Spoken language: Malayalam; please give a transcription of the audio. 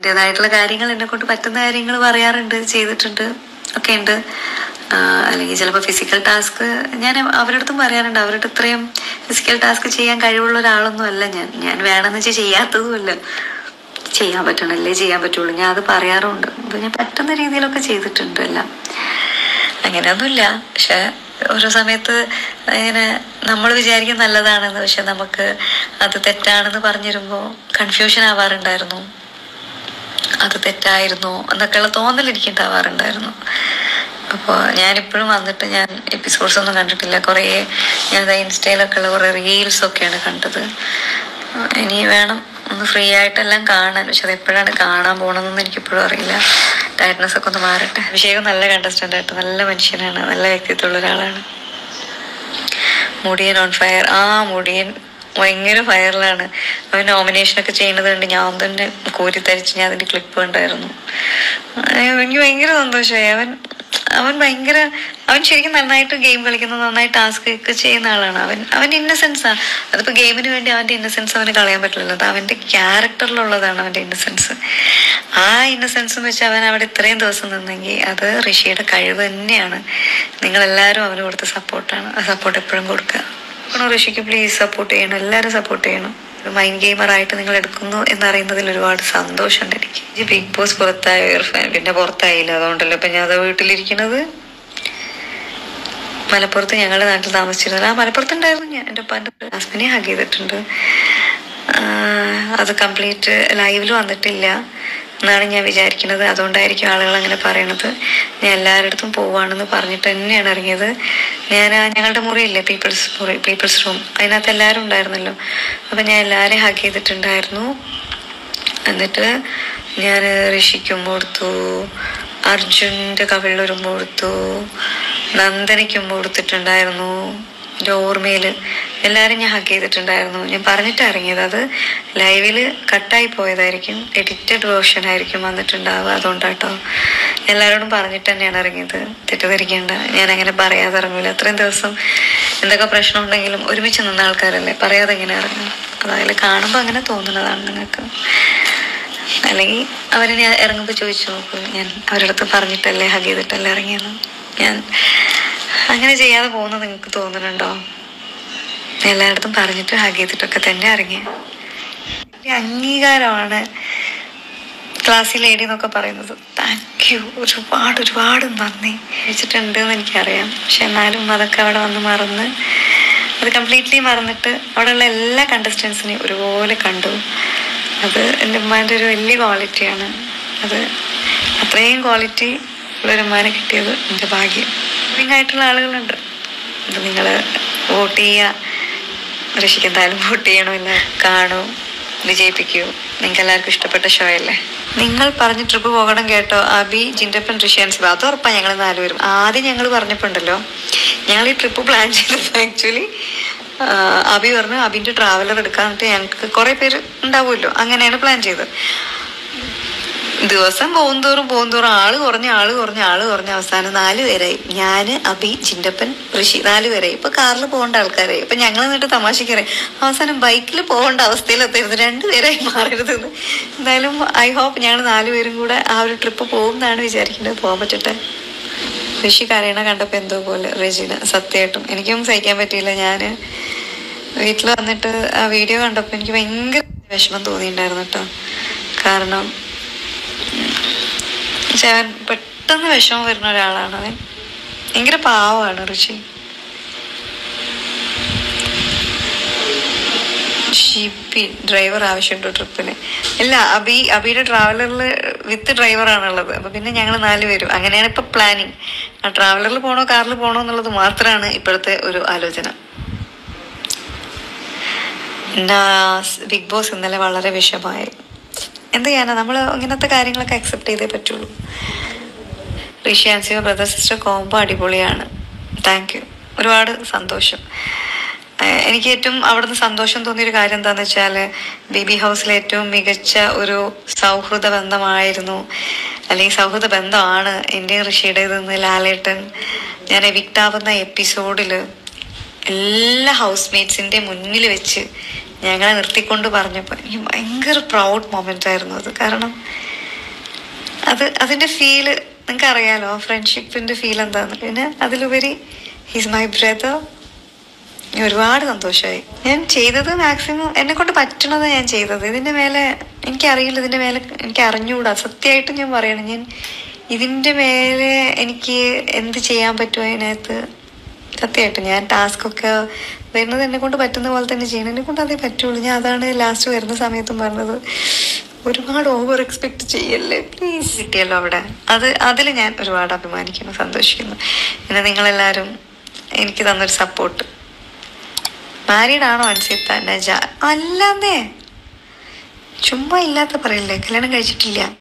എൻ്റെതായിട്ടുള്ള കാര്യങ്ങൾ എന്നെ കൊണ്ട് പറ്റുന്ന കാര്യങ്ങൾ പറയാറുണ്ട് ചെയ്തിട്ടുണ്ട് ഒക്കെ ഉണ്ട് ആഹ് അല്ലെങ്കിൽ ചിലപ്പോൾ ഫിസിക്കൽ ടാസ്ക് ഞാൻ അവരുടെ അടുത്തും പറയാറുണ്ട് അവരുടെ ഇത്രയും ഫിസിക്കൽ ടാസ്ക് ചെയ്യാൻ കഴിവുള്ള ഒരാളൊന്നും അല്ല ഞാൻ ഞാൻ വേണമെന്ന് വെച്ചാൽ ചെയ്യാത്തതുമല്ല ചെയ്യാൻ പറ്റണല്ലേ ചെയ്യാൻ പറ്റുള്ളൂ ഞാൻ അത് പറയാറുണ്ട് അപ്പൊ ഞാൻ പറ്റുന്ന രീതിയിലൊക്കെ ചെയ്തിട്ടുണ്ട് എല്ലാം അങ്ങനെയൊന്നുമില്ല പക്ഷെ ഓരോ സമയത്ത് ഇങ്ങനെ നമ്മൾ വിചാരിക്കും നല്ലതാണെന്ന് പക്ഷെ നമുക്ക് അത് തെറ്റാണെന്ന് പറഞ്ഞിരുമ്പോൾ കൺഫ്യൂഷൻ ആവാറുണ്ടായിരുന്നു അത് തെറ്റായിരുന്നു എന്നൊക്കെയുള്ള തോന്നൽ എനിക്ക് ഉണ്ടാവാറുണ്ടായിരുന്നു അപ്പോൾ ഞാനിപ്പോഴും വന്നിട്ട് ഞാൻ എപ്പിസോഡ്സ് ഒന്നും കണ്ടിട്ടില്ല കുറേ ഞാൻ ഇൻസ്റ്റയിലൊക്കെ ഉള്ള കുറേ റീൽസ് ഒക്കെയാണ് കണ്ടത് ഇനി വേണം ഒന്ന് ഫ്രീ ആയിട്ടെല്ലാം കാണാൻ പക്ഷെ അത് എപ്പോഴാണ് കാണാൻ പോകണമെന്നൊന്നും എനിക്കിപ്പോഴും അറിയില്ല ടയർഡ്നെസ് ഒക്കെ ഒന്ന് മാറട്ടെ അഭിഷേകം നല്ല കണ്ടസ്റ്റൻ്റ് ആയിട്ട് നല്ല മനുഷ്യനാണ് നല്ല വ്യക്തിത്വമുള്ള ഒരാളാണ് മുടിയൻ ഓൺ ഫയർ ആ മുടിയൻ ഭയങ്കര ഫയറിലാണ് അവൻ നോമിനേഷൻ ഒക്കെ ചെയ്യുന്നത് കണ്ട് ഞാൻ തന്നെ കോരിത്തരിച്ച് ഞാൻ അതിന്റെ ക്ലിപ്പ് ഉണ്ടായിരുന്നു എനിക്ക് ഭയങ്കര സന്തോഷമായി അവൻ അവൻ ഭയങ്കര അവൻ ശരിക്കും നന്നായിട്ട് ഗെയിം കളിക്കുന്ന നന്നായി ടാസ്ക് ഒക്കെ ചെയ്യുന്ന ആളാണ് അവൻ അവൻ്റെ ഇന്നസെൻസാ അതിപ്പോ ഗെയിമിന് വേണ്ടി അവന്റെ ഇന്നസെൻസ് അവന് കളയാൻ പറ്റില്ലല്ലോ അത് അവന്റെ ക്യാരക്ടറിലുള്ളതാണ് അവന്റെ ഇന്നസെൻസ് ആ ഇന്നസെൻസും വെച്ച് അവൻ അവിടെ ഇത്രയും ദിവസം നിന്നെങ്കിൽ അത് ഋഷിയുടെ കഴിവ് തന്നെയാണ് നിങ്ങളെല്ലാവരും അവന് കൊടുത്ത സപ്പോർട്ടാണ് ആ സപ്പോർട്ട് എപ്പോഴും കൊടുക്കുക ആണോ ഋഷിക്ക് പ്ലീസ് സപ്പോർട്ട് ചെയ്യണം എല്ലാവരും സപ്പോർട്ട് ചെയ്യണം ഒരു മൈൻഡ് ഗെയിമർ ആയിട്ട് നിങ്ങൾ എടുക്കുന്നു എന്നറിയുന്നതിൽ ഒരുപാട് സന്തോഷമുണ്ട് എനിക്ക് ഈ ബിഗ് ബോസ് പുറത്തായ ഇർഫാൻ പിന്നെ പുറത്തായില്ല അതുകൊണ്ടല്ലോ ഇപ്പൊ ഞാൻ അത് വീട്ടിലിരിക്കണത് മലപ്പുറത്ത് ഞങ്ങളുടെ നാട്ടിൽ താമസിച്ചിരുന്നത് ആ മലപ്പുറത്തുണ്ടായിരുന്നു ഞാൻ എൻ്റെ ഉപ്പാൻ്റെ ഹസ്ബൻഡിനെ ഹഗ് ചെയ്തിട്ടുണ്ട് ആഹ് അത് കംപ്ലീറ്റ് ലൈവിൽ വന്നിട്ടില്ല എന്നാണ് ഞാൻ വിചാരിക്കുന്നത് അതുകൊണ്ടായിരിക്കും ആളുകൾ അങ്ങനെ പറയണത് ഞാൻ എല്ലാവരുടെ അടുത്തും പോവാണെന്ന് പറഞ്ഞിട്ട് തന്നെയാണ് ഇറങ്ങിയത് ഞാൻ ആ ഞങ്ങളുടെ മുറിയില്ലേ പീപ്പിൾസ് മുറി പീപ്പിൾസ് റൂം അതിനകത്ത് എല്ലാവരും ഉണ്ടായിരുന്നല്ലോ അപ്പം ഞാൻ എല്ലാവരെയും ഹഗ് ചെയ്തിട്ടുണ്ടായിരുന്നു എന്നിട്ട് ഞാൻ ഋഷിക്കും കൊടുത്തു അർജുൻ്റെ കവിളിലൊരു കൊടുത്തു നന്ദനയ്ക്കും കൊടുത്തിട്ടുണ്ടായിരുന്നു എൻ്റെ ഓർമ്മയിൽ എല്ലാവരും ഞാൻ ഹഗ് ചെയ്തിട്ടുണ്ടായിരുന്നു ഞാൻ പറഞ്ഞിട്ട് ഇറങ്ങിയത് അത് ലൈവിൽ കട്ടായി പോയതായിരിക്കും എഡിറ്റഡ് വേർഷൻ ആയിരിക്കും വന്നിട്ടുണ്ടാവുക അതുകൊണ്ടാട്ടോ എല്ലാവരോടും പറഞ്ഞിട്ട് തന്നെയാണ് ഇറങ്ങിയത് തെറ്റിദ്ധരിക്കേണ്ട ഞാൻ അങ്ങനെ പറയാതെ ഇറങ്ങില്ല അത്രയും ദിവസം എന്തൊക്കെ പ്രശ്നം ഉണ്ടെങ്കിലും ഒരുമിച്ച് നിന്ന ആൾക്കാരല്ലേ പറയാതെ എങ്ങനെ ഇറങ്ങും അതായത് കാണുമ്പോൾ അങ്ങനെ തോന്നുന്നതാണ് നിങ്ങൾക്ക് അല്ലെങ്കിൽ അവരെ ഞാൻ ഇറങ്ങുമ്പോൾ ചോദിച്ചു നോക്കൂ ഞാൻ അവരുടെ അടുത്ത് പറഞ്ഞിട്ടല്ലേ ഹഗ് ചെയ്തിട്ടല്ലേ ഇറങ്ങിയെന്ന് ഞാൻ അങ്ങനെ ചെയ്യാതെ പോകുന്നത് നിങ്ങൾക്ക് തോന്നുന്നുണ്ടോ ഞാൻ എല്ലായിടത്തും പറഞ്ഞിട്ട് ഹഗ് ചെയ്തിട്ടൊക്കെ തന്നെ ഇറങ്ങിയ അംഗീകാരമാണ് ക്ലാസ്സിൽ ലേഡി എന്നൊക്കെ പറയുന്നത് താങ്ക് യു ഒരുപാട് ഒരുപാട് നന്ദി വെച്ചിട്ടുണ്ട് എന്ന് എനിക്കറിയാം പക്ഷെ എന്നാലും അതൊക്കെ അവിടെ വന്ന് മറന്ന് അത് കംപ്ലീറ്റ്ലി മറന്നിട്ട് അവിടെയുള്ള എല്ലാ കണ്ടസ്റ്റൻസിനെയും ഒരുപോലെ കണ്ടു അത് എൻ്റെ ഉമ്മാൻ്റെ ഒരു വലിയ ക്വാളിറ്റിയാണ് അത് അത്രയും ക്വാളിറ്റി ഉള്ളൊരു ഉമ്മാനെ കിട്ടിയത് എൻ്റെ ഭാഗ്യം ലിവിങ് ആയിട്ടുള്ള ആളുകളുണ്ട് അത് നിങ്ങൾ വോട്ട് ചെയ്യുക ഋഷിക്ക് എന്തായാലും വോട്ട് ചെയ്യണമില്ല കാണൂ വിജയിപ്പിക്കൂ നിങ്ങൾക്ക് എല്ലാവർക്കും ഇഷ്ടപ്പെട്ട ഷോ അല്ലേ നിങ്ങൾ പറഞ്ഞ് ട്രിപ്പ് പോകണം കേട്ടോ അബി ജിൻഡപ്പൻ ഋഷി അൻസിബ അത് ഉറപ്പാണ് ഞങ്ങൾ നാലുപേരും ആദ്യം ഞങ്ങൾ പറഞ്ഞപ്പോണ്ടല്ലോ ഞങ്ങൾ ഈ ട്രിപ്പ് പ്ലാൻ ചെയ്തപ്പോൾ ആക്ച്വലി അബി പറഞ്ഞു അബിൻ്റെ ട്രാവലർ എടുക്കാന്നിട്ട് ഞങ്ങൾക്ക് കുറേ പേര് ഉണ്ടാവുമല്ലോ അങ്ങനെയാണ് പ്ലാൻ ചെയ്തത് ദിവസം പോകുന്തോറും പോകുന്തോറും ആള് കുറഞ്ഞ ആള് കുറഞ്ഞ ആള് കുറഞ്ഞ അവസാനം നാല് പേരായി ഞാന് അബി ചിന്തപ്പൻ ഋഷി നാല് പേരായി ഇപ്പൊ കാറിൽ പോകേണ്ട ആൾക്കാരായി ഇപ്പൊ ഞങ്ങൾ എന്നിട്ട് തമാശക്കറിയാം അവസാനം ബൈക്കിൽ പോകേണ്ട അവസ്ഥയിലെത്തരുത് രണ്ടുപേരായി മാറരുതെന്ന് എന്തായാലും ഐ ഹോപ്പ് ഞങ്ങൾ നാലുപേരും കൂടെ ആ ഒരു ട്രിപ്പ് പോകും എന്നാണ് വിചാരിക്കുന്നത് പോകാൻ പറ്റട്ടെ ഋഷി കരയണ കണ്ടപ്പോൾ എന്തോ പോലെ റെജിന സത്യമായിട്ടും എനിക്കും സഹിക്കാൻ പറ്റിയില്ല ഞാൻ വീട്ടിൽ വന്നിട്ട് ആ വീഡിയോ കണ്ടപ്പോൾ എനിക്ക് ഭയങ്കര വിഷമം തോന്നിയിട്ടുണ്ടായിരുന്നു കേട്ടോ കാരണം പക്ഷെ അവൻ പെട്ടെന്ന് വിഷമം വരുന്ന ഒരാളാണ് അവൻ ഭയങ്കര പാവമാണ് ഋഷി ഷിപ്പി ഡ്രൈവർ ആവശ്യമുണ്ടോ ട്രിപ്പിന് ഇല്ല അബി അബിയുടെ ട്രാവലറിൽ വിത്ത് ഡ്രൈവറാണുള്ളത് അപ്പൊ പിന്നെ ഞങ്ങൾ നാല് പേരും അങ്ങനെയാണ് ഇപ്പൊ പ്ലാനിങ് ആ ട്രാവലറിൽ പോണോ കാറിൽ പോണോ എന്നുള്ളത് മാത്രമാണ് ഇപ്പോഴത്തെ ഒരു ആലോചന നാസ് ബിഗ് ബോസ് ഇന്നലെ വളരെ വിഷമായി എന്ത് ചെയ്യാനാ നമ്മൾ ഇങ്ങനത്തെ കാര്യങ്ങളൊക്കെ അക്സെപ്റ്റ് ചെയ്തേ പറ്റുള്ളൂ ഋഷി ആൻസിയോ ബ്രദർ സിസ്റ്റർ കോംബോ അടിപൊളിയാണ് താങ്ക് യു ഒരുപാട് സന്തോഷം ഏഹ് എനിക്ക് ഏറ്റവും അവിടുന്ന് സന്തോഷം തോന്നിയൊരു കാര്യം എന്താന്ന് വെച്ചാൽ ബേബി ഹൗസിലെ ഏറ്റവും മികച്ച ഒരു സൗഹൃദ ബന്ധമായിരുന്നു അല്ലെങ്കിൽ സൗഹൃദ ബന്ധമാണ് എൻ്റെ ഋഷിയുടേതെന്ന് ലാലേട്ടൻ ഞാൻ എവിക്റ്റ് ആവുന്ന എപ്പിസോഡിൽ എല്ലാ ഹൗസ് മേറ്റ്സിൻ്റെ മുന്നിൽ വെച്ച് ഞങ്ങളെ നിർത്തിക്കൊണ്ട് പറഞ്ഞപ്പോൾ എനിക്ക് ഭയങ്കര പ്രൗഡ് മൊമെൻ്റ് ആയിരുന്നു അത് കാരണം അത് അതിന്റെ ഫീല് നിങ്ങൾക്ക് അറിയാലോ ഫ്രണ്ട്ഷിപ്പിന്റെ ഫീൽ എന്താന്ന് പിന്നെ അതിലുപരി ഹിസ് മൈ ബ്രദർ ഒരുപാട് സന്തോഷമായി ഞാൻ ചെയ്തത് മാക്സിമം എന്നെ കൊണ്ട് പറ്റണത് ഞാൻ ചെയ്തത് ഇതിന്റെ മേലെ എനിക്കറിയില്ല ഇതിന്റെ മേലെ എനിക്ക് അറിഞ്ഞുകൂടാ സത്യമായിട്ട് ഞാൻ പറയണം ഞാൻ ഇതിന്റെ മേലെ എനിക്ക് എന്ത് ചെയ്യാൻ പറ്റുമോ അതിനകത്ത് സത്യമായിട്ട് ഞാൻ ടാസ്ക് ഒക്കെ വരുന്നത് എന്നെ കൊണ്ട് പറ്റുന്ന പോലെ തന്നെ ചെയ്യണം എന്നെ കൊണ്ട് അതേ പറ്റുള്ളൂ ഞാൻ അതാണ് ലാസ്റ്റ് വരുന്ന സമയത്തും പറഞ്ഞത് ഒരുപാട് ഓവർ എക്സ്പെക്ട് ചെയ്യല്ലേ പ്ലീസ് കിട്ടിയല്ലോ അവിടെ അത് അതിൽ ഞാൻ ഒരുപാട് അഭിമാനിക്കുന്നു സന്തോഷിക്കുന്നു പിന്നെ നിങ്ങളെല്ലാവരും എനിക്ക് തന്നൊരു സപ്പോർട്ട് മാരീഡ് ആണോ അൻസിത്ത നജ അല്ലാന്നേ ചുമ്മാ ഇല്ലാത്ത പറയല്ലേ കല്യാണം കഴിച്ചിട്ടില്ല